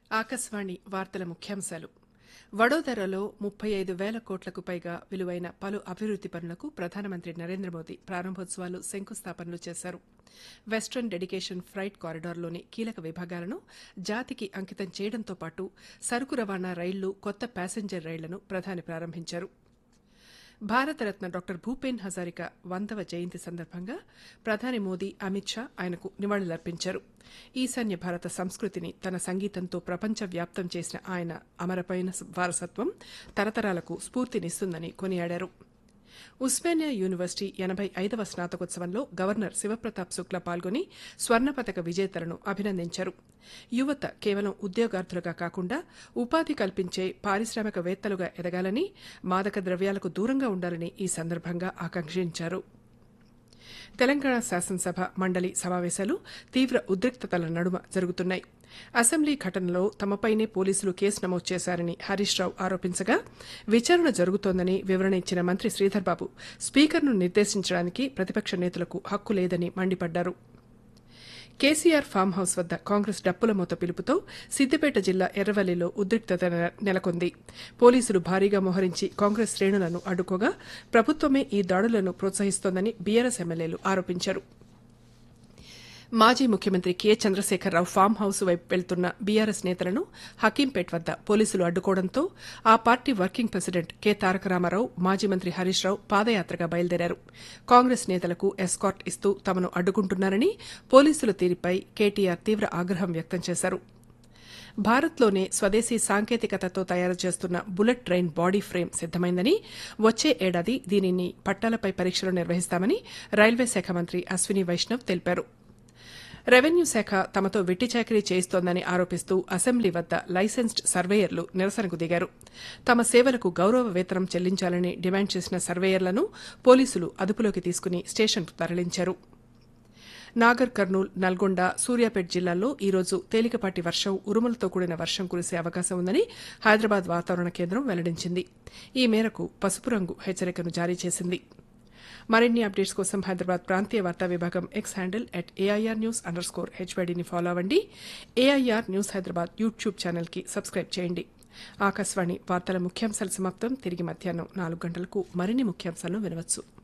ఆకాశవాణి వార్తల ముఖ్యాంశాలు వడోదరలో ముప్పై ఐదు వేల కోట్లకు పైగా విలువైన పలు అభివృద్ది పనులకు ప్రధానమంత్రి నరేంద్ర మోదీ ప్రారంభోత్సవాలు శంకుస్థాపనలు చేశారు వెస్టర్న్ డెడికేషన్ ఫ్రైట్ కారిడార్లోని కీలక విభాగాలను జాతికి అంకితం చేయడంతో పాటు సరుకు రవాణా రైళ్లు కొత్త ప్యాసింజర్ రైళ్లను ప్రధాని ప్రారంభించారు భారతరత్న డాక్టర్ భూపేన్ హజారిక వందవ జయంతి సందర్భంగా ప్రధాని మోదీ అమిత్ షా ఆయనకు నివాళులర్పించారు ఈశాన్య భారత సంస్కృతిని తన సంగీతంతో ప్రపంచ వ్యాప్తం చేసిన ఆయన అమరపైన వారసత్వం తరతరాలకు స్ఫూర్తినిస్తుందని కొనియాడారు ఉస్మానియా యూనివర్సిటీ ఎనబై ఐదవ స్నాతకోత్సవంలో గవర్నర్ శివప్రతాప్ శుక్లా పాల్గొని స్వర్ణ పతక విజేతలను అభినందించారు యువత కేవలం ఉద్యోగార్థులుగా కాకుండా ఉపాధి కల్పించే పారిశ్రామికవేత్తలుగా ఎదగాలని మాదక ద్రవ్యాలకు దూరంగా ఉండాలని ఈ సందర్భంగా ఆకాంక్షించారు తెలంగాణ శాసనసభ మండలి సమావేశాలు తీవ్ర ఉద్రిక్తతల నడుమ జరుగుతున్నాయి అసెంబ్లీ ఘటనలో తమపైనే పోలీసులు కేసు నమోదు చేశారని హరీష్ రావు ఆరోపించగా విచారణ జరుగుతోందని వివరణ ఇచ్చిన మంత్రి శ్రీధర్ బాబు స్పీకర్ను నిర్దేశించడానికి ప్రతిపక్ష నేతలకు హక్కు లేదని మండిపడ్డారు కేసీఆర్ ఫామ్ హౌస్ వద్ద కాంగ్రెస్ డప్పుల మూత పిలుపుతో సిద్దిపేట జిల్లా ఎర్రవల్లిలో ఉద్రిక్తత నెలకొంది పోలీసులు భారీగా మోహరించి కాంగ్రెస్ శ్రేణులను అడ్డుకోగా ప్రభుత్వమే ఈ దాడులను ప్రోత్సహిస్తోందని బీఆర్ఎస్ ఎమ్మెల్యేలు ఆరోపించారు మాజీ ముఖ్యమంత్రి కె చంద్రశేఖరరావు ఫామ్ హౌస్ వైపు వెళ్తున్న బీఆర్ఎస్ నేతలను హకీంపేట్ వద్ద పోలీసులు అడ్డుకోవడంతో ఆ party working president K Taraka Rama Rao మాజీ మంత్రి హరీష్ రావు పాదయాత్రగా బయలుదేరారు కాంగ్రెస్ నేతలకు ఎస్కార్ట్ ఇస్తూ తమను అడ్డుకుంటున్నారని పోలీసుల తీరుపై కేటీఆర్ తీవ్ర ఆగ్రహం వ్యక్తం చేశారు భారత్లోనే స్వదేశీ సాంకేతికతతో తయారు చేస్తున్న బుల్లెట్ ట్రైన్ బాడీ ఫ్రేమ్ సిద్దమైందని వచ్చే ఏడాది దీనిని పట్టాలపై పరీక్షలు నిర్వహిస్తామని రైల్వే శాఖ మంత్రి అశ్విని వైష్ణవ్ తెలిపారు రెవెన్యూ శాఖ తమతో వెట్టి చాకరీ చేయిస్తోందని ఆరోపిస్తూ అసెంబ్లీ వద్ద లైసెన్స్డ్ సర్వేయర్లు నిరసనకు దిగారు తమ సేవలకు గౌరవ వేతనం చెల్లించాలని డిమాండ్ చేసిన సర్వేయర్లను పోలీసులు అదుపులోకి తీసుకుని స్టేషన్కు తరలించారు నాగర్ కర్నూల్ నల్గొండ సూర్యాపేట జిల్లాల్లో ఈరోజు తేలికపాటి వర్షం ఉరుములతో కూడిన వర్షం కురిసే అవకాశం ఉందని హైదరాబాద్ వాతావరణ కేంద్రం వెల్లడించింది ఈ మేరకు పసుపు రంగు హెచ్చరికను జారీ చేసింది మరిన్ని అప్డేట్స్ కోసం హైదరాబాద్ ప్రాంతీయ వార్తా విభాగం X handle at AIR news underscore హెచ్వైడీని ఫాలో అవ్వండి ఏఐఆర్ న్యూస్ హైదరాబాద్ యూట్యూబ్ ఛానల్కి సబ్స్క్రైబ్ చేయండి ఆకాశవాణి వార్తల ముఖ్యాంశాల సమాప్తం తిరిగి మధ్యాహ్నం నాలుగు గంటలకు మరిన్ని ముఖ్యాంశాలను వినవచ్చు